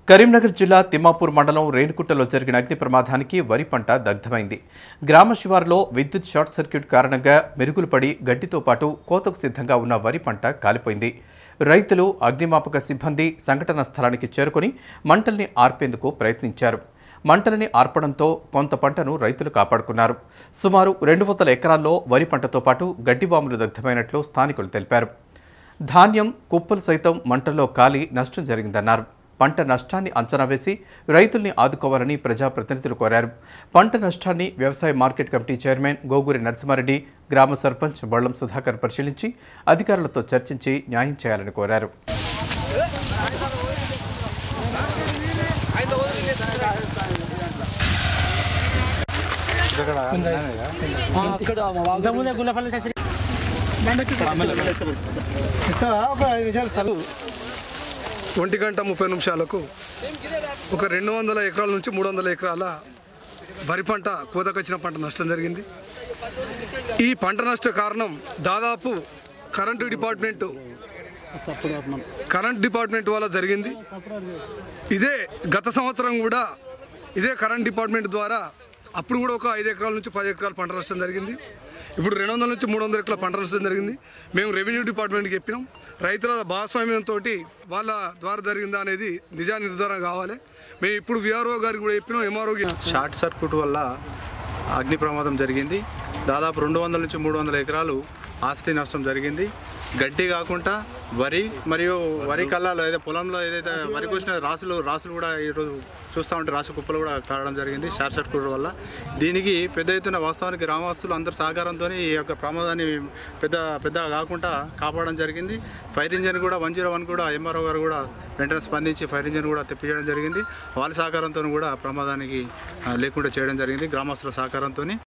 కరీంనగర్ జిల్లా తిమ్మాపూర్ మండలం రేణుకుట్టలో జరిగిన అగ్ని ప్రమాదానికి వరి పంట దగ్ధమైంది గ్రామ శివారులో విద్యుత్ షార్ట్ సర్క్యూట్ కారణంగా మెరుగులు పడి గడ్డితో పాటు కోతకు సిద్ధంగా ఉన్న వరి పంట కాలిపోయింది రైతులు అగ్నిమాపక సిబ్బంది సంఘటన స్థలానికి చేరుకొని మంటల్ని ఆర్పేందుకు ప్రయత్నించారు మంటలని ఆర్పడంతో కొంత పంటను రైతులు కాపాడుకున్నారు సుమారు రెండు వందల ఎకరాల్లో వరి పంటతో పాటు గడ్డివాములు దగ్ధమైనట్లు స్థానికులు తెలిపారు ధాన్యం కుప్పలు సైతం మంటల్లో కాలి నష్టం జరిగిందన్నారు పంట నష్టాన్ని అంచనా వేసి రైతుల్ని ఆదుకోవాలని ప్రజాప్రతినిధులు కోరారు పంట నష్టాన్ని వ్యవసాయ market committee chairman Goguri Narasimhareddy గ్రామ సర్పంచ్ బొళ్లం సుధాకర్ పరిశీలించి అధికారులతో చర్చించి న్యాయం చేయాలని కోరారు ఇంతకుముందే గుల్లపల్లి చచ్చి ఒక ఐదు నిమిషాలు చదువు ఒంటి గంట ముప్పై నిమిషాలకు ఒక రెండు వందల ఎకరాల నుంచి మూడు వందల ఎకరాల వరి పంట కోతకొచ్చిన పంట నష్టం జరిగింది ఈ పంట నష్ట కారణం దాదాపు కరెంటు డిపార్ట్మెంటు కరెంట్ డిపార్ట్మెంట్ వల్ల జరిగింది ఇదే గత సంవత్సరం కూడా ఇదే కరెంట్ డిపార్ట్మెంట్ ద్వారా అప్పుడు కూడా ఒక ఐదు ఎకరాల నుంచి పది ఎకరాల పంట నష్టం జరిగింది ఇప్పుడు రెండు వందల నుంచి మూడు వందల ఎకరాల పంట నష్టం జరిగింది మేము రెవెన్యూ డిపార్ట్మెంట్కి చెప్పినాం రైతుల భాగస్వామ్యంతో వాళ్ళ ద్వారా జరిగిందా అనేది నిజా నిర్ధారణ కావాలి మేము ఇప్పుడు విఆర్ఓ గారికి కూడా చెప్పినాం ఎంఆర్ఓకి షార్ట్ సర్క్యూట్ వల్ల అగ్ని ప్రమాదం జరిగింది దాదాపు రెండు వందల నుంచి మూడు వందల ఎకరాలు ఆస్తి నష్టం జరిగింది గడ్డి కాకుండా వరి మరియు వరి కళ్ళాలు ఏదైతే పొలంలో ఏదైతే వరి కోసిన రాసులు రాసులు కూడా ఈరోజు చూస్తూ ఉంటే రాసు కుప్పలు కూడా కారడం జరిగింది షార్ట్ సర్క్యూట్ వల్ల దీనికి పెద్ద ఎత్తున వాస్తవానికి గ్రామస్తులు అందరి సహకారంతో ఈ యొక్క ప్రమాదాన్ని పెద్ద పెద్ద కాకుండా కాపాడడం జరిగింది ఫైర్ ఇంజన్ కూడా వన్ జీరో వన్ కూడా ఎంఆర్ఓ గారు కూడా వెంటనే స్పందించి ఫైర్ ఇంజన్ కూడా తెప్పించడం జరిగింది వాళ్ళ సహకారంతో కూడా ప్రమాదానికి ఆ, లేకుండా చేయడం జరిగింది గ్రామస్తుల సహకారంతో